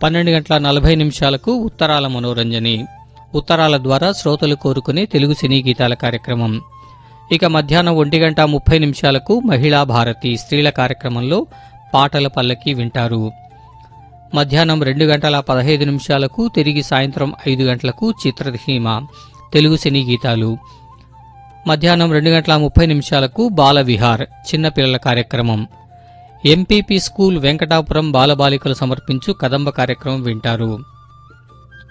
పన్నెండు గంటల నలభై నిమిషాలకు ఉత్తరాల మనోరంజని ఉత్తరాల ద్వారా శ్రోతలు కోరుకునే తెలుగు సినీ గీతాల కార్యక్రమం ఇక మధ్యాహ్నం ఒంటి గంట ముప్పై నిమిషాలకు మహిళా భారతి స్త్రీల కార్యక్రమంలో పాటల పల్లకి వింటారు మధ్యాహ్నం రెండు గంటల పదహైదు నిమిషాలకు తిరిగి సాయంత్రం ఐదు గంటలకు చిత్రసీమ తెలుగు సినీ గీతాలు మధ్యాహ్నం రెండు గంటల ముప్పై నిమిషాలకు బాల విహార్ చిన్నపిల్లల కార్యక్రమం ఎంపీపీ స్కూల్ వెంకటాపురం బాలబాలికలు సమర్పించు కదంబ కార్యక్రమం వింటారు